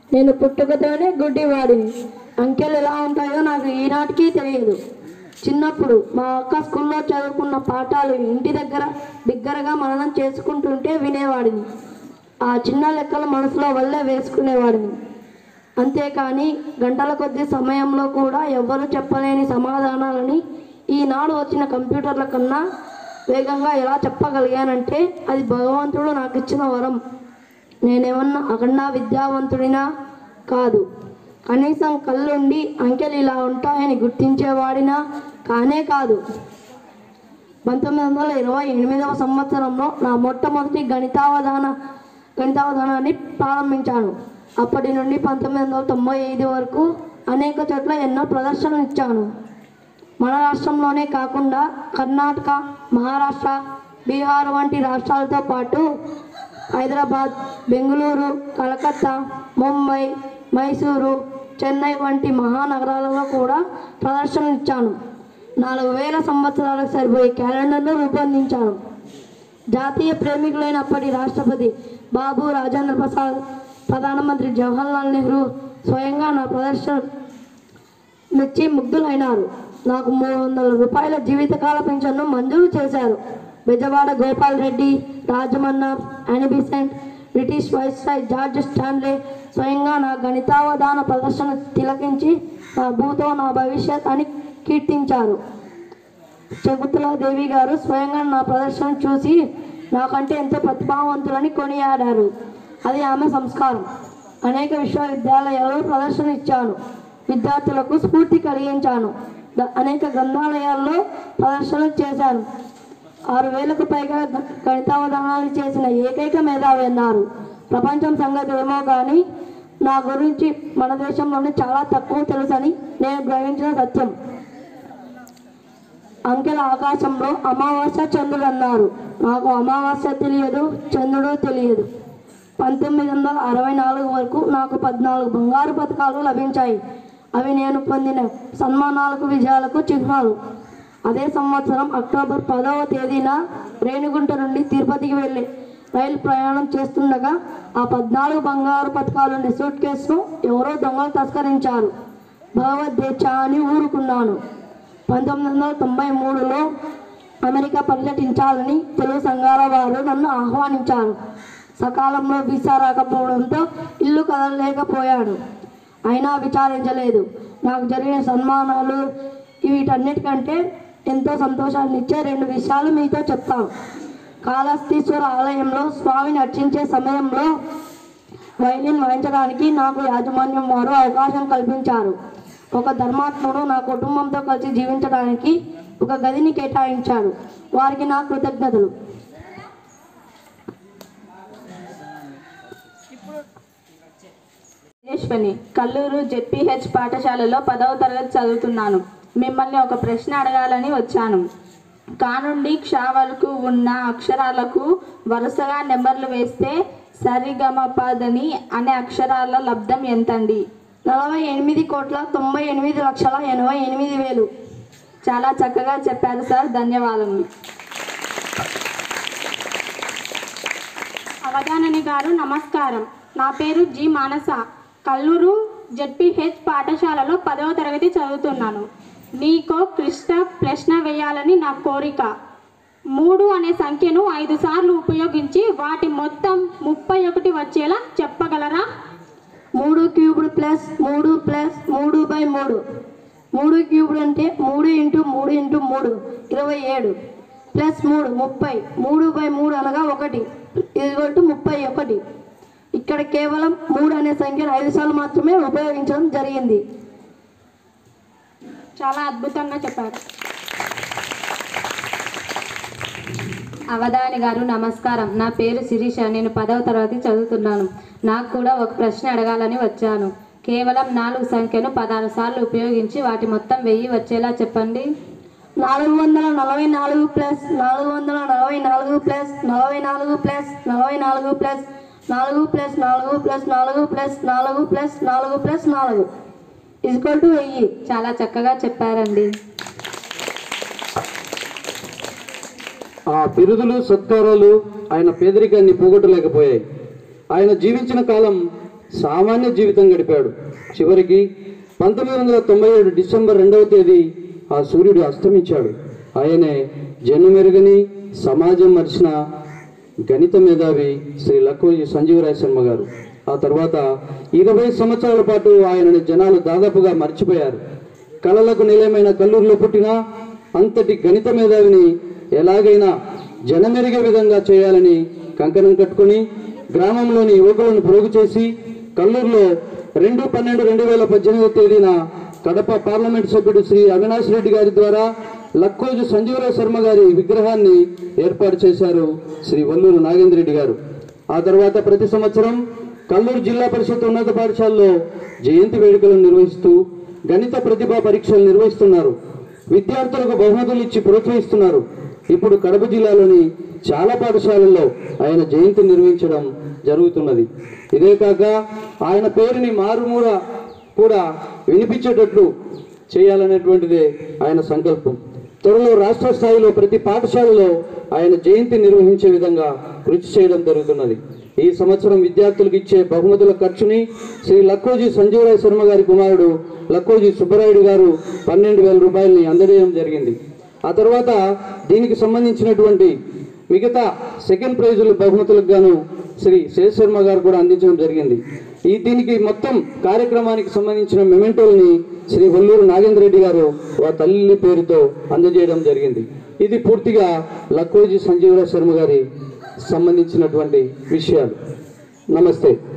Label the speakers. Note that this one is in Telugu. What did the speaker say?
Speaker 1: నేను పుట్టుకతోనే గుడ్డివాడిని అంకెలు ఎలా ఉంటాయో నాకు ఈనాటికి తెలియదు చిన్నప్పుడు మా అక్క స్కూల్లో చదువుకున్న పాఠాలు ఇంటి దగ్గర బిగ్గరగా మననం చేసుకుంటుంటే వినేవాడిని ఆ చిన్న లెక్కలు మనసులో వల్లే వేసుకునేవాడిని అంతేకాని గంటల కొద్ది సమయంలో కూడా ఎవ్వరూ చెప్పలేని సమాధానాలని ఈనాడు వచ్చిన కంప్యూటర్ల కన్నా వేగంగా ఎలా చెప్పగలిగానంటే అది భగవంతుడు నాకు ఇచ్చిన వరం నేనేమన్నా అఖండ విద్యావంతుడినా కాదు కనీసం కళ్ళుండి అంకెలు ఇలా ఉంటాయని గుర్తించేవాడినా కానే కాదు పంతొమ్మిది వందల ఇరవై ఎనిమిదవ సంవత్సరంలో నా మొట్టమొదటి గణితావధాన గణితావధానాన్ని ప్రారంభించాను అప్పటి నుండి పంతొమ్మిది వందల తొంభై ఐదు వరకు అనేక చోట్ల ఎన్నో ప్రదర్శనలు ఇచ్చాను మన రాష్ట్రంలోనే కాకుండా కర్ణాటక మహారాష్ట్ర బీహార్ వంటి రాష్ట్రాలతో పాటు హైదరాబాద్ బెంగళూరు కలకత్తా ముంబై మైసూరు చెన్నై వంటి మహానగరాలలో కూడా ప్రదర్శనలు ఇచ్చాను నాలుగు వేల సంవత్సరాలకు సరిపోయే క్యాలెండర్ను రూపొందించాను జాతీయ ప్రేమికులైన అప్పటి రాష్ట్రపతి బాబు రాజేంద్ర ప్రసాద్ ప్రధానమంత్రి జవహర్లాల్ నెహ్రూ స్వయంగా నా ప్రదర్శన మెచ్చి ముగ్ధులైనారు నాకు మూడు వందల రూపాయల జీవితకాల పెన్షన్ను మంజూరు చేశారు Bezawada Gopal Reddy Rajamanna Annie Besant British viceroy George Stanley స్వయంగా నా గణితావధాన ప్రదర్శన తిలకించి నా భూతో నా భవిష్యత్ అని కీర్తించారు శకుంతలా దేవి గారు స్వయంగా నా ప్రదర్శన చూసి నాకంటే ఎంతో ప్రతిభావంతులని కొనియాడారు అది ఆమె సంస్కారం అనేక విశ్వవిద్యాలయాల్లో ప్రదర్శన ఇచ్చాను విద్యార్థులకు స్ఫూర్తి కలిగించాను ద- అనేక గ్రంథాలయాల్లో ప్రదర్శనలు చేశాను ఆరు వేలకు పైగా గ- గణితావధానాలు చేసిన ఏకైక మేధావి అన్నారు ప్రపంచం సంగతి ఏమో కానీ నా గురించి మన దేశంలోనే చాలా తక్కువ తెలుసని నేను గ్రహించిన సత్యం అంకెల ఆకాశంలో అమావాస్య చంద్రుడు అన్నారు నాకు అమావాస్య తెలియదు చంద్రుడు తెలియదు పంతొమ్మిది వందల అరవై నాలుగు వరకు నాకు పద్నాలుగు బంగారు పథకాలు లభించాయి అవి నేను పొందిన సన్మానాలకు విజయాలకు చిహ్నాలు అదే సంవత్సరం అక్టోబర్ పదవ తేదీన రేణిగుంట నుండి తిరుపతికి వెళ్ళే రైలు ప్రయాణం చేస్తుండగా ఆ పద్నాలుగు బంగారు పథకాలుండే సూట్ కేసును ఎవరో దొంగలు తస్కరించారు భగవద్దేచ్చ అని ఊరుకున్నాను పంతొమ్మిది వందల తొంభై మూడులో అమెరికా పర్యటించాలని తెలుగు సంఘాల వారు నన్ను ఆహ్వానించారు సకాలంలో వీసా రాకపోవడంతో ఇల్లు కదలలేకపోయాడు అయినా విచారించలేదు నాకు జరిగిన సన్మానాలు వీటన్నిటికంటే ఎంతో సంతోషాన్ని ఇచ్చే రెండు విషయాలు మీతో చెప్తాను కాళహస్తీశ్వర ఆలయంలో స్వామిని అర్చించే సమయంలో వైలిన్ వాయించడానికి నాకు యాజమాన్యం వారు అవకాశం కల్పించారు ఒక ధర్మాత్ముడు నా కుటుంబంతో కలిసి జీవించడానికి ఒక గదిని కేటాయించాడు వారికి నా కృతజ్ఞతలు
Speaker 2: విజేశ్వని కల్లూరు జెడ్పీహెచ్ పాఠశాలలో పదవ తరగతి చదువుతున్నాను మిమ్మల్ని ఒక ప్రశ్న అడగాలని వచ్చాను కా నుండి క్ష వరకు ఉన్న అక్షరాలకు వరుసగా నెంబర్లు వేస్తే సరిగమపదని అనే అక్షరాల లబ్ధం ఎంతండి
Speaker 1: నలభై ఎనిమిది కోట్ల తొంభై ఎనిమిది లక్షల ఎనభై ఎనిమిది వేలు
Speaker 2: చాలా చక్కగా చెప్పారు సార్ ధన్యవాదములు
Speaker 3: అవధానని గారు నమస్కారం నా పేరు జి మానస కల్లూరు జెడ్పీహెచ్ పాఠశాలలో పదవ తరగతి చదువుతున్నాను నీకో క్లిష్ట ప్రశ్న వేయాలని నా కోరిక మూడు అనే సంఖ్యను ఐదు సార్లు ఉపయోగించి వాటి మొత్తం ముప్పై ఒకటి వచ్చేలా చెప్పగలరా
Speaker 1: మూడు క్యూబ్డ్ ప్లస్ మూడు ప్లస్ మూడు బై మూడు మూడు క్యూబ్డ్ అంటే మూడు ఇంటూ మూడు ఇంటూ మూడు ఇరవై ఏడు ప్లస్ మూడు ముప్పై మూడు బై మూడు అనగా ఒకటి ఇది ముప్పై ఒకటి ఇక్కడ కేవలం మూడు అనే సంఖ్యను ఐదు సార్లు మాత్రమే ఉపయోగించడం జరిగింది
Speaker 3: చాలా అద్భుతంగా చెప్పారు
Speaker 4: అవధాని గారు నమస్కారం నా పేరు శిరీష నేను పదవ తరగతి చదువుతున్నాను నాకు కూడా ఒక ప్రశ్న అడగాలని వచ్చాను కేవలం నాలుగు సంఖ్యను పదహారు సార్లు ఉపయోగించి వాటి మొత్తం వెయ్యి వచ్చేలా చెప్పండి
Speaker 1: నాలుగు వందల నలభై నాలుగు ప్లస్ నాలుగు వందల నలభై నాలుగు ప్లస్ నలభై నాలుగు ప్లస్ నలభై నాలుగు ప్లస్ నాలుగు ప్లస్ నాలుగు ప్లస్ నాలుగు ప్లస్ నాలుగు ప్లస్ నాలుగు ప్లస్ నాలుగు ఈక్వల్ టు వెయ్యి
Speaker 4: చాలా చక్కగా చెప్పారండి
Speaker 5: ఆ బిరుదులు సత్కారాలు ఆయన పేదరికాన్ని పోగొట్టలేకపోయాయి ఆయన జీవించిన కాలం సామాన్య జీవితం గడిపాడు చివరికి పంతొమ్మిది వందల తొంభై ఏడు డిసెంబర్ రెండవ తేదీ ఆ సూర్యుడు అస్తమించాడు ఆయనే జన్మెరుగని సమాజం మరిచిన గణిత మేధావి శ్రీ లక్కోజీ సంజీవరాయ శర్మ గారు ఆ తర్వాత ఇరవై సంవత్సరాల పాటు ఆయనని జనాలు దాదాపుగా మర్చిపోయారు కళలకు నిలయమైన కల్లూరులో పుట్టిన అంతటి గణిత మేధావిని ఎలాగైనా జనమెరిగే విధంగా చేయాలని కంకణం కట్టుకొని గ్రామంలోని యువకులను ప్రోగు చేసి కల్లూరులో రెండు పన్నెండు రెండు వేల పద్దెనిమిదవ తేదీన కడప పార్లమెంట్ సభ్యుడు శ్రీ అవినాష్ రెడ్డి గారి ద్వారా లక్కోజు సంజీవరావు శర్మ గారి విగ్రహాన్ని ఏర్పాటు చేశారు శ్రీ వల్లూరు నాగేంద్ర రెడ్డి గారు ఆ తర్వాత ప్రతి సంవత్సరం కల్లూరు జిల్లా పరిషత్ ఉన్నత పాఠశాలలో జయంతి వేడుకలను నిర్వహిస్తూ గణిత ప్రతిభా పరీక్షలు నిర్వహిస్తున్నారు విద్యార్థులకు బహుమతులు ఇచ్చి ప్రోత్సహిస్తున్నారు ఇప్పుడు కడప జిల్లాలోని చాలా పాఠశాలల్లో ఆయన జయంతి నిర్వహించడం జరుగుతున్నది ఇదే కాక ఆయన పేరుని మారుమూల కూడా వినిపించేటట్లు చేయాలనేటువంటిదే ఆయన సంకల్పం త్వరలో రాష్ట్ర స్థాయిలో ప్రతి పాఠశాలలో ఆయన జయంతి నిర్వహించే విధంగా కృషి చేయడం జరుగుతున్నది ఈ సంవత్సరం విద్యార్థులకు ఇచ్చే బహుమతుల ఖర్చుని శ్రీ లక్కోజీ సంజీవరాయ శర్మ గారి కుమారుడు లక్కోజీ సుబ్బరాయుడు గారు పన్నెండు వేల రూపాయలని అందజేయడం జరిగింది ఆ తర్వాత దీనికి సంబంధించినటువంటి మిగతా సెకండ్ ప్రైజులు బహుమతులకు గాను శ్రీ శేష్ శర్మ గారు కూడా అందించడం జరిగింది ఈ దీనికి మొత్తం కార్యక్రమానికి సంబంధించిన మెమెంటోల్ని శ్రీ వల్లూరు నాగేంద్ర రెడ్డి గారు వా తల్లి పేరుతో అందజేయడం జరిగింది ఇది పూర్తిగా లక్కోజీ సంజీవరావు శర్మ గారి సంబంధించినటువంటి విషయాలు నమస్తే